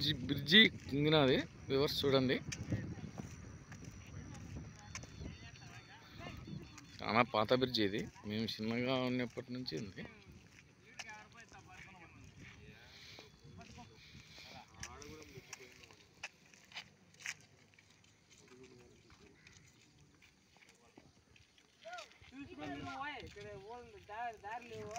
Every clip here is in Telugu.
బ్రిడ్జి బ్రిడ్జి కింగినది వివర్స్ చూడండి చాలా పాత బ్రిడ్జి ఇది మేము చిన్నగా ఉన్నప్పటి నుంచి ఉంది చూసుకొని నువ్వు ఇక్కడ ఓల్డ్ దారి దారి లేవు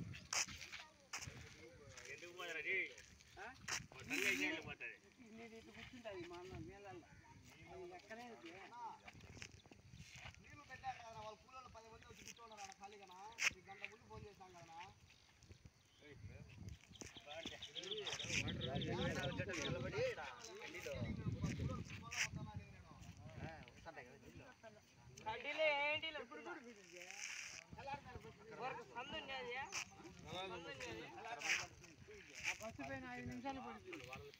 ఆ? నీది ఇటు కూర్చుంటుంది మా అన్న నీళ్ళల్లో అది ఎక్కనే ఉంది. కడ్డీలే ఏంటి ఇప్పుడు వరకు సందు ఉన్నది సందు ఉన్నది ఆ బస్సు పైన ఐదు నిమిషాలు పడుతుంది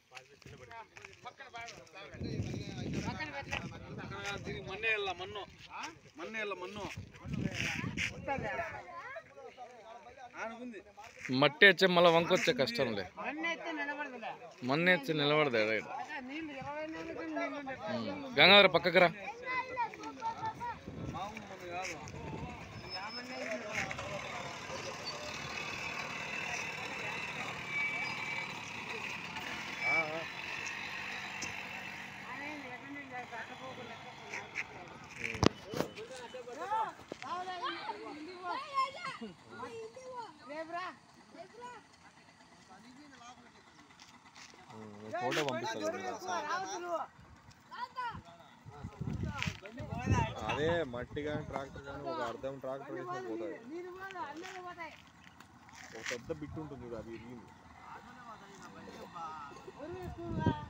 పక్కన పెట్టలే మన్నే ಇಲ್ಲ ಮಣ್ಣು మన్నే ಇಲ್ಲ మన్ను ఆనుకుంది మట్టి వచ్చే మళ్ళీ వంకొచ్చే కష్టంలే అన్నీ అయితే నిలబడదులే మొన్న వచ్చి నిలబడదా అదే నీళ్ళు ఇరవై నెలలకి నీళ్ళు ఉన్నాయి. గంగాధర పక్కకు రా మామూలు మన్ను కాదు యామన్నే ఇది. ఆయన ఎక్కడి నుంచి కట్టపోకుండా రేపురా ఫోటో పంపిస్తాను రావద్దు నువ్వు అదే మట్టి కానీ ట్రాక్టర్ కానీ ఒక అర్ధం ట్రాక్టర్ వేసిన పోతుంది నీరు పోదు అందరూ పోతాయి ఒక పెద్ద బిట్ ఉంటుంది చూడు, అది ఇరిగింది ఉరువు ఎక్కువగా